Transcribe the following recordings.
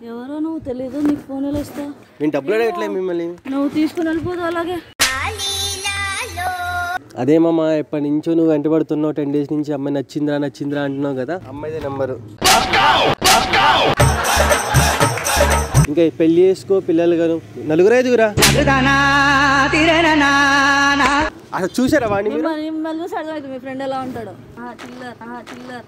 ఎవరో నువ్వు తెలీదు నీకు ఫోన్ ఎలా ఇస్తా నేను డబ్బులు అడగట్లే మిమ్మల్ని నువ్వు తీసుకుని వెళ్ళిపోదు అలాగే అదేమమ్మా ఎప్పటి నుంచో నువ్వు వెంటబడుతున్నావు టెన్ డేస్ నుంచి అమ్మాయి నచ్చిందిరా నచ్చిందిరా అంటున్నావు కదా అమ్మాయిదే నెంబరు ఇంకా పెళ్లి చేసుకో పిల్లలు గారు నలుగురు ఐదుగురా అసలు చూసారా వాడిని మీరు మరి మిమ్మల్ని చూసి అర్థమైంది మీ ఫ్రెండ్ ఎలా ఉంటాడు ఆ చిల్లర్ ఆ చిల్లర్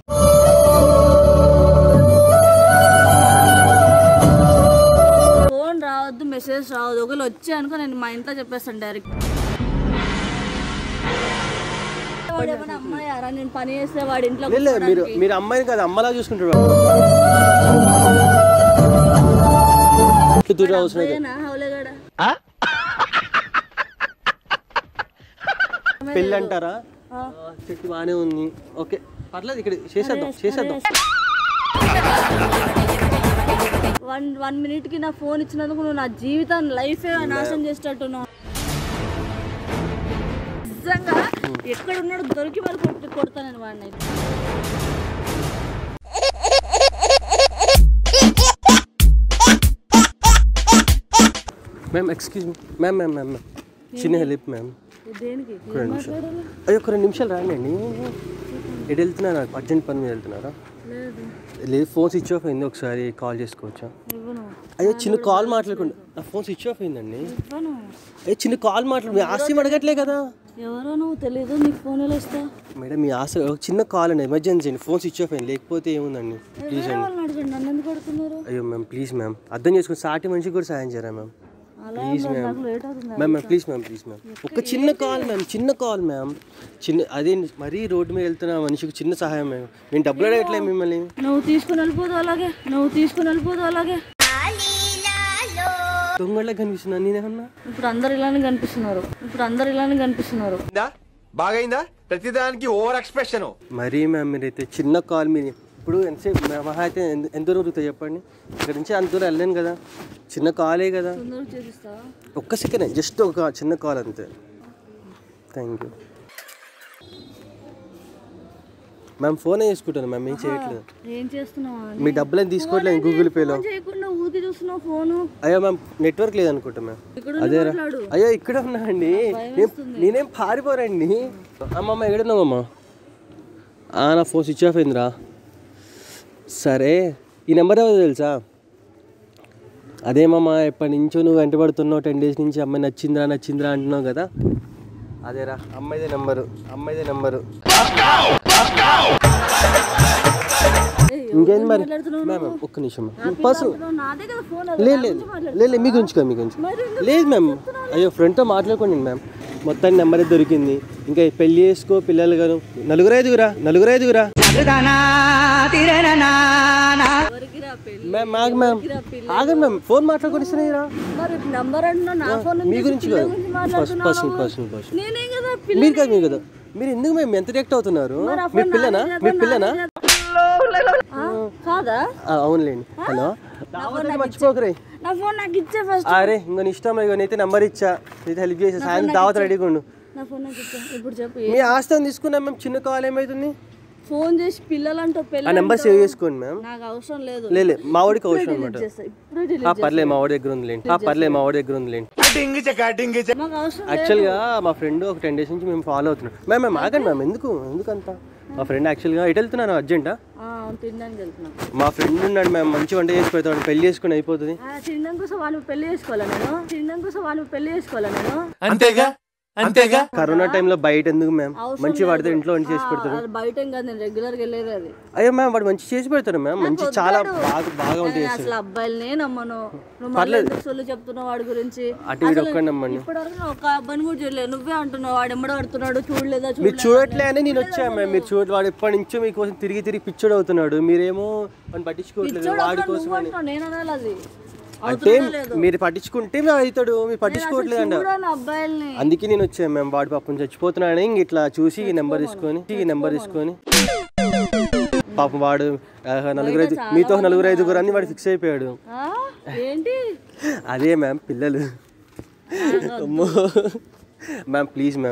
ఫోన్ రావద్దు మెసేజ్ రావద్దు ఒకవేళ వచ్చి అనుకో నేను మా ఇంట్లో చెప్పేస్తాను డైరెక్ట్ వాడు ఏమైనా అమ్మాయి అరా నేను పని చేస్తే వాడి ఇంట్లో లేదు లేదు, మీరు మీరు అమ్మాయిని కాదు అమ్మలా చూసుకుంటారు ఇట్లు దూరం అవసరం లేదు కూర్చోనా హౌలేగాడ పెళ్ళి అంటారా ఆ, చెట్టు బాగానే ఉంది ఓకే పర్లేదు ఇక్కడ చేసేద్దాం చేసేద్దాం వన్ వన్ మినిట్ కి నా ఫోన్ ఇచ్చినందుకు నువ్వు నా జీవితాన్ని లైఫ్ నాశనం చేసేటట్టున్నావు నిజంగా ఎక్కడ ఉన్నాడు దొరికి మరి కొట్టి కొడతానని వాడిని అయితే. Ma'am excuse me ma'am ma'am ma'am ma'am చిన్న హెల్ప్ మ్యామ్ ఇది దేనికి ఒక రెండు నిమిషాలు అయ్యో ఒక రెండు నిమిషాలు రాండి ఎటు వెళ్తున్నారా అర్జెంట్ పని మీద వెళ్తున్నారా లేదు లేదు ఫోన్ స్విచ్ ఆఫ్ అయింది ఒకసారి కాల్ చేసుకోవచ్చా ఇవ్వను అయ్యో చిన్న కాల్ మాట్లాడకుండా నా ఫోన్ స్విచ్ ఆఫ్ అయిందండి ఇవ్వను అయ్యో చిన్న కాల్ మాట్లాడు మీ ఆస్తి అడగట్లే కదా ఎవరో నువ్వు తెలీదు నీకు ఫోన్ ఎలా ఇస్తా మేడం మీ ఆశ ఒక చిన్న కాల్ అండి ఎమర్జెన్సీ అండి ఫోన్ స్విచ్ ఆఫ్ అయింది లేకపోతే ఏముందండి ప్లీజ్ అండి వాళ్ళని అడగండి నన్ను ఎందుకు అడుగుతున్నారు అయ్యో మ్యామ్ ప్లీజ్ మ్యామ్ అర్థం చేసుకుని సాటి మనిషికి కూడా సాయం చేయరా మ్యామ్ అలా ప్లీజ్ ఉండదు, మ్యామ్ నాకు లేట్ అవుతుంది ma'am ma'am please ma'am please ma'am ఒక చిన్న కాల్ మ్యామ్ చిన్న కాల్ మ్యామ్ చిన్న అదే మరీ రోడ్డు మీద వెళ్తున్న మనిషికి చిన్న సహాయం మ్యామ్ నేను డబ్బులు అడగట్లే మిమ్మల్ని నువ్వు తీసుకుని వెళ్ళిపోదు అలాగే నువ్వు తీసుకుని వెళ్ళిపోదు అలాగే దొంగళ్ళ కనిపిస్తున్నా నేనేమన్నా ఇప్పుడు అందరు ఇలానే కనిపిస్తున్నారు ఇప్పుడు అందరు ఇలానే కనిపిస్తున్నారు అయిందా బాగైందా ప్రతిదానికి ఓవర్ ఎక్స్ప్రెషన్ మరీ మ్యామ్ మీరైతే చిన్న కాల్ మీరు ఇప్పుడు ఎంతసేపు మా- మహా అయితే ఎంత- ఎంత దూరం దొరుకుతాయి చెప్పండి ఇక్కడ నుంచి అంత దూరం వెళ్ళాను కదా చిన్న కాలే కదా తొందరగా చేసిస్తావా ఒక్క సెకండ్ జస్ట్ ఒక చిన్న కాల్ అంతే థ్యాంక్ యూ మ్యామ్ ఫోనే చేసుకుంటాను మ్యామ్ ఏం చేయట్లేదు ఏం చేస్తున్నావా అని? మీ డబ్బులు తీసుకోవట్లేదు గూగుల్ పేలో ఫోన్ చేయకుండా ఊకి చూస్తున్నావు ఫోను అయ్యో మ్యామ్ నెట్వర్క్ లేదనుకుంటా మ్యామ్ ఇక్కడ అదేరా మాట్లాడు అయ్యో ఇక్కడ ఉన్నా అండి నేను- నేనేం పారిపోరండి అమ్మమ్మ ఎక్కడున్నావమ్మా ఆ, నా ఫోన్ స్విచ్ ఆఫ్ అయిందిరా సరే ఈ నెంబర్ ఎవరు తెలుసా అదేమమ్మా ఎప్పటి నుంచో నువ్వు వెంటబడుతున్నావు టెన్ డేస్ నుంచి అమ్మాయి నచ్చిందిరా నచ్చిందిరా అంటున్నావు కదా అదేరా అమ్మాయిదే నెంబరు అమ్మాయిదే నెంబరు ఏయ్, ఇంకేంది మరి మాట్లాడుతున్నావు మ్యామ్ ఒక్క నిమిషం పర్సనల్ నువ్వు నాదే కదా ఫోన్ లేదు లేదు లేదు మీ గురించి కాదు మీ గురించి లేదు మ్యామ్ అయ్యో ఫ్రెండ్తో మాట్లాడుకోండి మ్యామ్ మొత్తానికి నెంబర్ అయితే దొరికింది ఇంకా పెళ్లి చేసుకో పిల్లలు గారు నలుగురు ఐదుగురా నలుగురు ఐదుగురా ఎవరికి రా పెళ్ళి మ్యామ్ మాకు మ్యామ్ ఆగండి మ్యామ్ ఫోన్ మాట్లాడుకొని ఇస్తున్నాయిరా మరి నంబర్ అంటున్నావు నా ఫోన్ మీ గురించి కాదు గురించి పర్సనల్ మాట్లాడుతున్నావు పర్సనల్ పర్సనల్ నేనే కదా పిల్ల మీరు కాదు మీరు కదా మీరు ఎందుకు మేము ఎంత రియాక్ట్ అవుతున్నారు మీరు పిల్లనా మీరు పిల్లనా ఆ, కాదా ఆ, అవునులేండి హలో మర్చిపోకరే నా ఫోన్ నాకు ఇచ్చే ఫస్ట్ అరే ఇంకో నీ ఇష్టం ఇక నేనైతే నెంబర్ ఇచ్చా నీతో హెల్ప్ చేసా సాయంత్రం దావత్ రెడీగా ఉండు నా ఫోన్ నాకు ఇచ్చే ఇప్పుడు చెప్పు మీ ఆస్తి తీసుకున్నాం మేము చిన్న కాల్ ఏమవుతుంది ఫోన్ చేసి పిల్లలంటూ ఆ పెళ్ళి నెంబర్ సేవ్ చేసుకోండి మ్యామ్ నాకు అవసరం లేదు లేదు మా వాడికి అవసరం అనమాట చేస్తా ఇప్పుడే delete ఆ పర్లేదు మా వాడి దగ్గర ఉందిలేండి ఆ పర్లేదు మా వాడి దగ్గర ఉందిలేండి డింగి చెక్క డింగి చెక్క మాకు అవసరం యాక్చువల్గా మా ఫ్రెండ్ ఒక టెన్ డేస్ నుంచి మేము ఫాలో అవుతున్నాం మ్యామ్ మేము ఆగండి మ్యామ్ ఎందుకు ఎందుకంత మా ఫ్రెండ్ యాక్చువల్గా ఎటు వెళ్తున్నాను అర్జెంటా ఆ, తినడానికి వెళ్తున్నాం మా ఫ్రెండ్ ఉన్నాడు మేము మంచి వంట చేసి పెడతాడు పెళ్లి చేసుకుని అయిపోతుంది ఆ, తినడం కోసం వాళ్ళు పెళ్లి చేసుకోవాలా నేను తినడం కోసం వాళ్ళు పెళ్లి చేసుకోవాలా నేను అంతేగా అంతేగా కరోనా టైంలో బయట ఎందుకు మ్యామ్ అవసరం మంచి వాడితే ఇంట్లో వంట చేసి పెడతాడు అది బయట ఏం కాదు నేను రెగ్యులర్ గా వెళ్ళేది అది అయ్యో మ్యామ్ వాడు మంచి చేసి పెడతాడు మ్యామ్ మంచి చాలా బాగా బాగా వంట నేను చేస్తాడు అసలు అబ్బాయిలనే నమ్మను నువ్వు మళ్ళీ ఎందుకు సొల్లు చెప్తున్నావు వాడి గురించి అటు వీడు ఒక్కడే నమ్మండి ఇప్పటివరకు నువ్వు ఒక అబ్బాయిని కూడా చూడలేదు నువ్వే అంటున్నావు వాడు ఎమ్మడ పడుతున్నాడు చూడలేదా మీరు చూడలేదు చూడట్లే అని నేను వచ్చా మ్యామ్ మీరు చూడ వాడు ఎప్పటి నుంచో మీకోసం తిరిగి తిరిగి పిచ్చోడు అవుతున్నాడు మీరేమో వాడిని పట్టించుకోవట్లేదు వాడి కోసం నువ్వు అంటున్నావు నేను అనాలి అది అంటే మీరు పట్టించుకుంటే మీరు అవుతాడు మీరు పట్టించుకోవట్లేదు అంట చూడని అబ్బాయిల్ని అందుకే నేను వచ్చాను మేము వాడి పాపం చచ్చిపోతున్నాడని ఇంక ఇట్లా చూసి ఈ నెంబర్ తీసుకొని ఈ నెంబర్ తీసుకొని పాపం వాడు ఆ, నలుగురు ఐదు మీతో నలుగురు ఐదుగురు అని వాడు ఫిక్స్ అయిపోయాడు ఆ? ఏంటి అదే మ్యామ్ పిల్లలు అమ్మో మ్యామ్ ప్లీజ్ మ్యామ్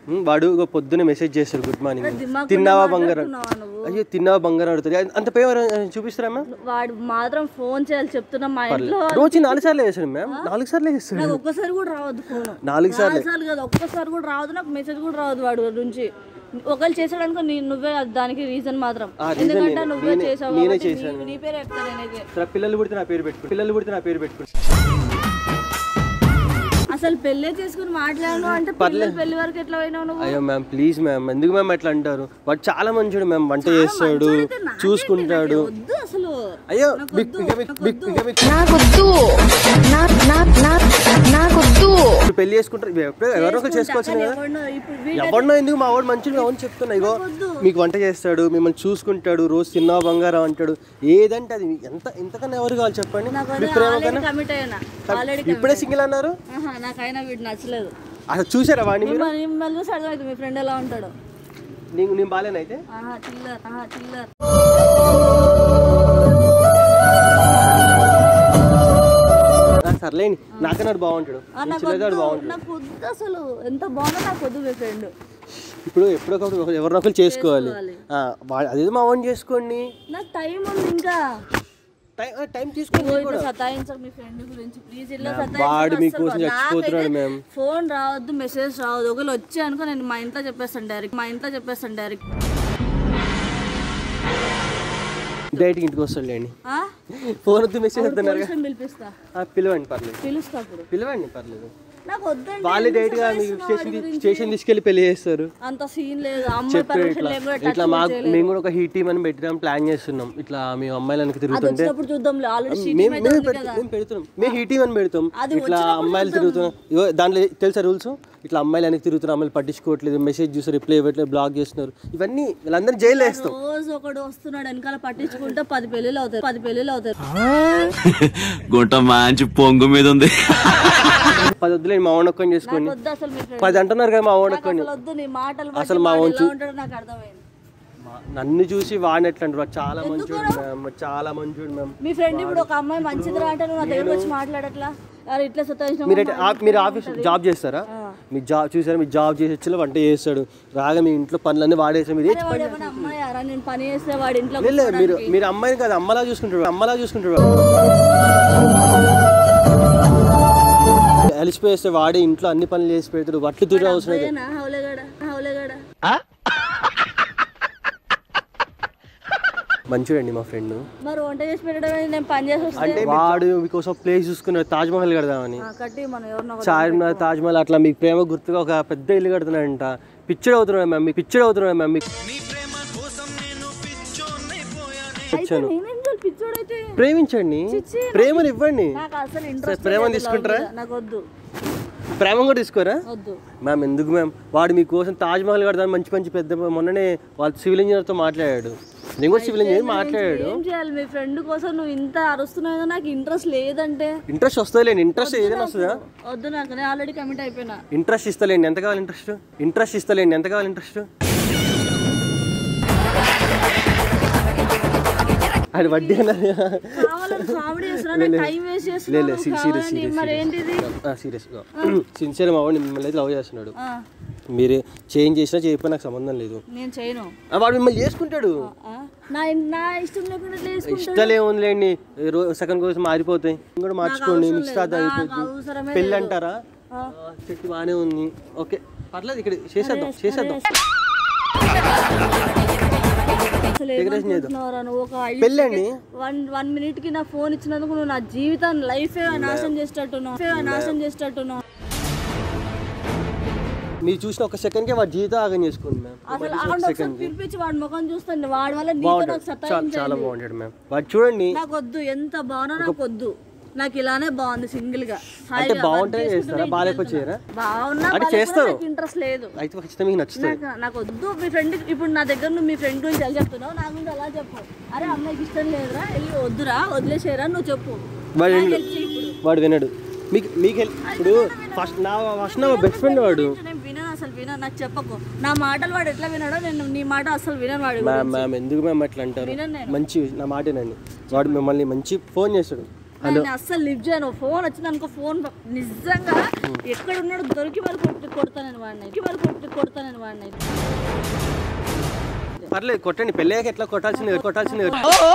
ఉమ్, వాడు ఇగో పొద్దున్నే మెసేజ్ చేస్తాడు గుడ్ మార్నింగ్ దిమాగ్ తిన్నావా కొంచెం బంగారం మాట్లాడుతున్నావా నువ్వు? అయ్యో తిన్నావా బంగారం అడుగుతుంది అంత పేరు చూపిస్తారా మ్యామ్ వాడు మాత్రం ఫోన్ చేయాలి చెప్తున్నా మా ఇంట్లో రోజు నాలుగు సార్లు చేస్తాడు మ్యామ్ నాలుగు సార్లు చేస్తాడు నాకు ఒక్కసారి కూడా రావద్దు ఫోన్ నాలుగు సార్లు సార్లు కాదు ఒక్కసారి కూడా రావద్దు నాకు మెసేజ్ కూడా రావద్దు వాడు నుంచి ఒకళ్ళు చేసాడు అనుకో నీ నువ్వే దానికి రీజన్ మాత్రం ఆ, reason ఎందుకంటే నేనే. నువ్వే నేనే- చేసావు నేనే కాబట్టి చేశాను. నీ- నీ పేరు చెప్తాను నేనైతే సరే పిల్లలు పుడితే నా పేరు పెట్టుకో పిల్లలు పుడితే నా పేరు పెట్టుకో అసలు పెళ్ళే చేసుకుని మాట్లాడను అంటే పిల్లలు పెళ్లి వరకు ఎట్లా పోయినావు నువ్వు అయ్యో మ్యామ్ ప్లీజ్ మ్యామ్ ఎందుకు మ్యామ్ అట్లా అంటారు వాడు చాలా మంచోడు మ్యామ్ వంట చేస్తాడు మంచోడైతే నాకేంటి? చూసుకుంటాడు నాకు వద్దు అసలు అయ్యో నాకు బిగ్ వద్దు, ఇంకా మీకు- నాకు బిగ్ వద్దు. ఇంకా మీకు నాకొద్దు నా నా నా నాకొద్దు ఇప్పుడు పెళ్లి చేసుకుంటారు ఇవి ఎప్పుడో ఎవరో ఒకరు చేసుకోవాల్సింది కానీ కదా ఎవరినో ఇప్పుడు వీడు ఎవరినో ఎందుకు మా వాడు మంచిగా అవును చెప్తున్నా ఇగో వద్దు. మీకు వంట చేస్తాడు మిమ్మల్ని చూసుకుంటాడు రోజు తిన్నా బంగారం అంటాడు ఏదంటే అది ఎంత ఎంతకన్నా ఎవరు కావాలి చెప్పండి నాకు మీ ప్రేమ ఆల్రెడీ కన్నా కమిట్ అయ్యాను ఆల్రెడీ ఇప్పుడే సింగిల్ అన్నారు నాకైనా వీడు నచ్చలేదు అసలు చూసారా వాడిని మీరు మిమ్మల్ని మిమ్మల్ని చూసి అర్థమవుతుంది మీ ఫ్రెండ్ ఎలా ఉంటాడు నీకు నేను బాగాలేనైతే ఆహా చిల్లర్ ఆహా చిల్లర్ ఆ, సర్లేండి నాకన్నా వాడు బాగుంటాడు ఆ, ఈ నాకు చిన్నగాడు వద్దు, బాగుంటాడు నాకు వద్దు అసలు ఎంత బాగుందో నాకు వద్దు మీ ఫ్రెండ్ ఇప్పుడు ఎప్పుడొకప్పుడు ఎవరినో ఒకరు చేసుకోవాలి చేసుకోవాలి. ఆ, వా- అదేదో మా వాడిని చేసుకోండి నాకు టైం ఉంది ఇంకా టైం ఆ, టైం తీసుకోండి ఓ, ఇట్లా సతాయించక మీ ఫ్రెండ్ గురించి ప్లీజ్ ఇలా వాడు మీకోసం చచ్చిపోతున్నాడు మ్యామ్. ఫోన్ రావద్దు మెసేజ్ రావద్దు ఒకవేళ వచ్చి అనుకో నేను మా ఇంట్లో చెప్పేస్తాను డైరెక్ట్ మా ఇంట్లో చెప్పేస్తాను డైరెక్ట్ డైరెక్ట్ ఇంటికి వస్తాడులేండి ఫోన్ వద్దు మెసేజ్ వస్తున్నారు పోలీసుని పిలిపిస్తా పిలవండి పర్లేదు పిలుస్తా అప్పుడు పిలవండి పర్లేదు నాకు వద్దండి వాళ్ళే డైరెక్ట్ గా మీకు స్టేషన్ స్టేషన్ తీసుకెళ్లి పెళ్లి చేస్తారు అంత సీన్ లేదు అమ్మాయి చెప్పే పర్మిషన్ ఇట్లా లేకుండా ఇట్లా touch మాకు చేయలేదు. మేము కూడా ఒక హీట్ టీమ్ అని పెట్టినాం ప్లాన్ చేస్తున్నాం ఇట్లా మేము అమ్మాయిలకి అది తిరుగుతుంటే వచ్చినప్పుడు చూద్దాం ఆల్రెడీ షీట్ మేము అయితే మేము ఉంది పెడతాం కదా మేము పెడుతున్నాం మేము హీట్ టీమ్ అని పెడతాం అది ఇట్లా అమ్మాయిలు తిరుగుతున్నాం ఇగో దాంట్లో తెలుసా రూల్స్ ఇట్లా అమ్మాయిలు వెనక్కి తిరుగుతున్నారు అమ్మాయిలు పట్టించుకోవట్లేదు మెసేజ్ చూస్తారు రిప్లై ఇవ్వట్లేదు బ్లాక్ చేస్తున్నారు ఇవన్నీ వీళ్ళందరినీ జైలు వేస్తాం రోజు ఒకడు వస్తున్నాడు వెనకాల పట్టించుకుంటే పది పెళ్ళిళ్ళు అవుతాయి పది పెళ్ళిళ్ళు అవుతాయి గుంట మంచి పొంగు మీద ఉంది పది వద్దులేండి మా ఓనొక్కని చేసుకోండి వద్దు అసలు మీ ఫ్రెండ్ పది అంటున్నారు కదా మా నాకు ఓనొక్కని అసలు వద్దు నీ మాటలు బట్టి అసలు మా వాడు వంచు- ఎలా ఉంటాడో నాకు అర్థమైంది నన్ను చూసి వాడిని ఎట్లా అంటారు వాడు చాలా మంచోడు మ్యామ్ చాలా మంచోడు మ్యామ్ మీ ఫ్రెండ్ ఇప్పుడు ఒక అమ్మాయి మంచిదిరా అంటే నువ్వు నా దగ్గరకు వచ్చి మాట్లాడట్లా అరే ఇట్లా సతాయించిన మీరు ఎట్లా- ఆ- మీరు ఆఫీస్ జాబ్ చేస్తారా మీ జాబ్ చూసారా మీరు జాబ్ చేసి వచ్చి వంట చేస్తాడు రాగా మీ ఇంట్లో పనులన్నీ వాడేసాం ఇది వాడు ఏమైనా అమ్మాయి అరా నేను పని చేస్తే వాడి ఇంట్లో లేదు, లేదు, మీరు మీరు అమ్మాయిని కాదు అమ్మలా చూసుకుంటాడు అమ్మలా చూసుకుంటాడు అలిసిపోయేస్తే వాడే ఇంట్లో అన్ని పనులు చేసి పెడతాడు వట్లు తిరిగి అవసరం లేదు అబ్బాయేనా హౌలేగాడ హౌలేగాడ మంచిదండి మా ఫ్రెండ్ మరి వంట చేసి పెట్టడం నేను పని చేసి వస్తే అంటే వాడు మీకోసం ప్లేస్ చూసుకున్నాడు తాజ్ మహల్ కడదామని ఆ, కట్టి మనం ఎవరినో ఒకరు- చార్మినార్ తాజ్ మహల్ అట్లా మీకు ప్రేమ గుర్తుగా ఒక పెద్ద ఇల్లు కడుతున్నాడంట పిచ్చడు అవుతున్నాడు మ్యామ్ మీకు పిచ్చడు అవుతున్నాడు మ్యామ్ మీకు అయితే నేనేం చేయాలి పిచ్చోడైతే ప్రేమించండి చిచ్చి, ప్రేమను ఇవ్వండి నాకు అసలు ఇంట్రెస్ట్ ప్రేమను తీసుకుంటారా నాకు వద్దు ప్రేమ కూడా తీసుకోరా వద్దు మ్యామ్ ఎందుకు మ్యామ్ వాడు మీకోసం తాజ్ మహల్ కడదాని మంచి మంచి పెద్ద మొన్ననే వాళ్ళు సివిల్ ఇంజనీర్తో మాట్లాడాడు నేను కూడా సివిల్ ఇంజనీర్ మాట్లాడాడు ఏం చేయాలి మీ ఫ్రెండ్ కోసం నువ్వు ఇంత అరుస్తున్నావు కదా నాకు ఇంట్రెస్ట్ లేదంటే ఇంట్రెస్ట్ వస్తుందిలేండి ఇంట్రెస్ట్ ఏదైనా వస్తుందా వద్దు నాకు నేను ఆల్రెడీ కమిట్ అయిపోయినా ఇంట్రెస్ట్ ఇస్తలేండి ఎంత కావాలి ఇంట్రెస్ట్ ఇంట్రెస్ట్ ఇస్తలేండి ఎంత కావాలి ఇంట్రెస్ట్ అది వడ్డీ అన్నది కావాలని కామెడీ చేస్తున్నా నాకు టైం వేస్ట్ లేదు చేస్తున్నా సీరియస్ కావాలని మరి ఏంటిది సీరియస్గా సిన్సియర్ మా వాడు మిమ్మల్ని అయితే లవ్ చేస్తున్నాడు ఆ, మీరు చేంజ్ చేసినా చేయకపోయినా నాకు సంబంధం లేదు నేను చేయను ఆ, వాడు మిమ్మల్ని చేసుకుంటాడు ఆ, నా నా ఇష్టం లేకుండా ఇట్లా చేసుకుంటా ఇష్టాలు ఏముందిలేండి సెకండ్ కోసం మారిపోతాయి ఇంకోటి కూడా మార్చుకోండి అవసరం మిక్స్ లేదు. తాత నాకు అయిపోతుంది అవసరమే పెళ్ళి లేదు. అంటారా ఆ. ఆ, చెట్టు బాగానే ఉంది ఓకే పర్లేదు ఇక్కడ చేసేద్దాం చేసేద్దాం అసలు Decoration చేద్దాం. ఏమనుకుంటున్నావురా నువ్వు ఒక ఐదు పెళ్ళండి వన్ వన్ మినిట్ కి నా ఫోన్ ఇచ్చినందుకు నువ్వు నా జీవితాన్ని లైఫ్ నాశనం చేసేటట్టున్నావు Life ఏ నాశనం చేసేటట్టున్నావు మీరు చూసిన ఒక సెకండ్కే వాడి జీవితం ఆగం చేసుకోండి మ్యామ్ అసలు ఆవిడ ఒకసారి పిలిపించి వాడి ముఖం చూస్తాను వాడి వల్ల నీతో బాగుంటాడు నాకు చాలా చాలా సతాయించాలి బాగుంటాడు మ్యామ్ వాడు చూడండి నాకు వద్దు ఎంత బాగున్నా నాకు వద్దు నాకు ఇలానే బాగుంది సింగిల్ గా అంటే బాగుంటేనే చేస్తారా బాగాలేకపోతే చేయరా బాగున్నా అంటే బాగాలేకపోయినా చేస్తారు. నాకు ఇంట్రెస్ట్ లేదు అయితే ఖచ్చితంగా మీకు నచ్చుతుంది నాకు నాకు వద్దు మీ ఫ్రెండ్ ఇప్పుడు నా దగ్గర నువ్వు మీ ఫ్రెండ్ గురించి ఎలా చెప్తున్నావు నా గురించి అలా చెప్పు అరే అమ్మాయికి ఇష్టం లేదురా వెళ్ళి వద్దురా వదిలేసేరా నువ్వు చెప్పు వాడు నాకు వినడు. help చెయ్యి ఇప్పుడు వాడు వినడు మీకు మీకు హెల్ప్ ఇప్పుడు ఫస్ట్ నా ఫస్ట్ నా బెస్ట్ ఫ్రెండ్ వాడు నేను వినను అసలు వినను నాకు చెప్పకు నా మాటలు వాడు ఎట్లా వినాడో నేను నీ మాట అసలు వినను వాడు మ్యామ్ మ్యామ్ ఎందుకు మ్యామ్ అట్లా అంటారు వినను నేను మంచి నా మాటేనండి వాడు మిమ్మల్ని మంచి ఫోన్ చేస్తాడు నేను అస్సలు లిఫ్ట్ చేయను ఫోన్ వచ్చింది అనుకో ఫోన్ నిజంగా ఎక్కడ ఉన్నాడు దొరికి మరి కొట్టి కొడతానని వాడిని ఎక్కి మరి కొట్టి కొడతానని వాడిని పర్లేదు కొట్టండి పెళ్ళయ్యాక ఎట్లా కొట్టాల్సింది కొట్టాల్సింది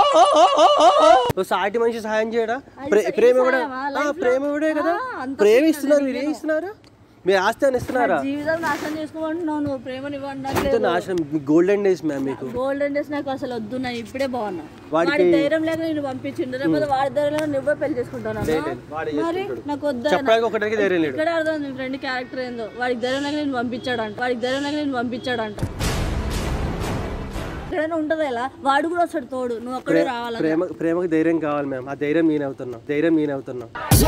ఓ సాటి మనిషి సహాయం చేయడా ప్రే- అది ప్రేమ కూడా సహాయమా? ఆ, Life లో- ప్రేమ కూడా కదా ఆ, అంత ప్రేమ సీన్ ఇస్తున్నారు లేదు మీరు ఏం నేను. ఇస్తున్నారు మీ ఆస్తి అని ఇస్తున్నారా జీవితం నాశనం చేసుకోమంటున్నావు నువ్వు ప్రేమని ఇంత ఇవ్వండి నాశనం గోల్డెన్ డేస్ మ్యామ్ మీకు గోల్డెన్ డేస్ నాకు అసలు వద్దు నేను ఇప్పుడే బాగున్నా వాడికి- వాడి ధైర్యం లేక నేను పంపించిండు లేకపోతే వాడి ధైర్యం లేక నువ్వే పెళ్లి చేసుకుంటాను లేదు, వాడే మరి నాకు వద్దా చెప్పడానికి ఒకటికి ధైర్యం లేడు ఇక్కడ అర్థం నీ ఫ్రెండ్ క్యారెక్టర్ ఏందో వాడికి ధైర్యం లేక నేను పంపించాడంట వాడికి ధైర్యం లేక నేను పంపించాడంట ఎక్కడైనా ఉంటది ఎలా వాడు కూడా వస్తాడు తోడు నువ్వు అక్కడే రావాలి ప్రేమ ప్రేమకు ధైర్యం కావాలి మ్యామ్ ఆ ధైర్యం నేను అవుతున్నా ధైర్యం నేను అవుతున్నా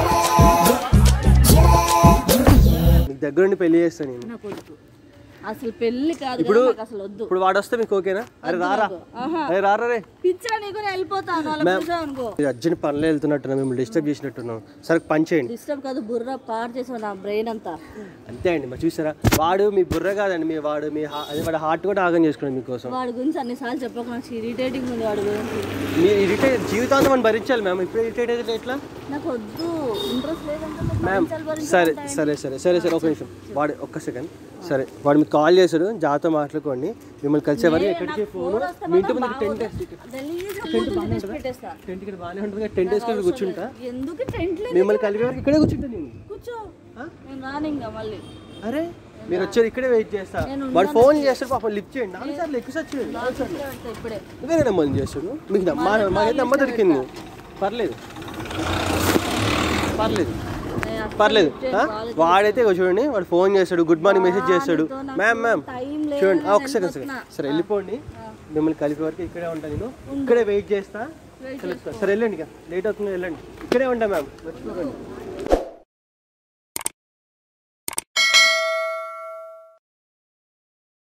మీకు దగ్గరుండి పెళ్లి చేస్తాను నేను నాకు వద్దు అసలు పెళ్లి కాదు ఇప్పుడు కదా నాకు అసలు వద్దు ఇప్పుడు వాడు వస్తే మీకు ఓకేనా అరే రారా ఆహా. అరే రారా రే పిచ్చా నీకు నేను వెళ్ళిపోతాను వాళ్ళ చూసావు అనుకో మీరు అర్జెంట్ పనులు వెళ్తున్నట్టున్నా మిమ్మల్ని డిస్టర్బ్ చేసినట్టున్నాం సరే పని చేయండి డిస్టర్బ్ కాదు బుర్ర పాడు చేసావు నా బ్రెయిన్ అంతా అంతే అండి మరి చూసారా వాడు మీ బుర్ర కాదండి మీ వాడు మీ హా- అది వాడు హార్ట్ కూడా ఆగం చేసుకున్నాడు మీకోసం వాడి గురించి అన్నిసార్లు చెప్పక నాకు ఇరిటేటింగ్ ఉంది వాడి గురించి మీరు ఇరిటేట్ జీవితాంతం మనం భరించాలి మ్యామ్ ఇప్పుడు ఇరిటేట్ అయితే ఎట్లా నాకు వద్దు ఇంట్రెస్ట్ లేదంటే నాకు మ్యామ్ భరించాలి, భరించాలి సరే అంటాయండి. సరే సరే సరే సరే ఒక నిమిషం వాడు ఒక్క సెకండ్ సరే వాడు మీకు కాల్ చేశాడు జాతో మాట్లాడుకోండి మిమ్మల్ని కలిసే వరకు ఏ, ఎక్కడికి నాకు ఫోన్ ఫోన్ వస్తే మీ ఇంటి మాత్రం ముందు టెంట్ బాగోదు. గలీజ్గా కూర్చుని తెచ్చి పెట్టేస్తా. టెంట్ ఇక్కడ బాగానే ఉంటుంది టెంట్ వేసుకొని కూర్చుంటా ఎందుకు టెంట్ లేదు మిమ్మల్ని కలిపే వరకు ఇక్కడే కూర్చుంటా నేను కూర్చో నేను రాను ఇంకా మళ్ళీ అరే మీరు వచ్చారు ఇక్కడే వెయిట్ చేస్తా నేను వాడు ఫోన్ చేస్తాడు పాపం లిఫ్ట్ చేయండి నాలుగు సార్లు ఎక్కువ సార్లు చేయండి నాలుగు సార్లు ఇక్కడే పెడతా ఇప్పుడే వేరే నెంబర్ చేస్తాడు మీకు నమ్మ మాకైతే నమ్మ దొరికింది పర్లేదు పర్లేదు నేను అస్సలు పర్లేదు lift చేయను, ఆ? కాలేజ్ వాడైతే ఇగో చూడండి వాడు ఫోన్ చేస్తాడు గుడ్ మార్నింగ్ మెసేజ్ చేస్తాడు వాడితో నాకు మ్యామ్ మ్యామ్ టైం లేదు, చూడండి ఆ, నేను ఒక్క సెకండ్ వెళ్ళిపోతున్నా. సెకండ్ సరే వెళ్ళిపోండి మిమ్మల్ని కలిపే వరకు ఇక్కడే ఉంటాను నేను ఇక్కడే వెయిట్ చేస్తా కలుస్తా సరే వెళ్ళండి ఇక లేట్ అవుతుంది వెళ్ళండి ఇక్కడే ఉంటా మ్యామ్ మర్చిపోకండి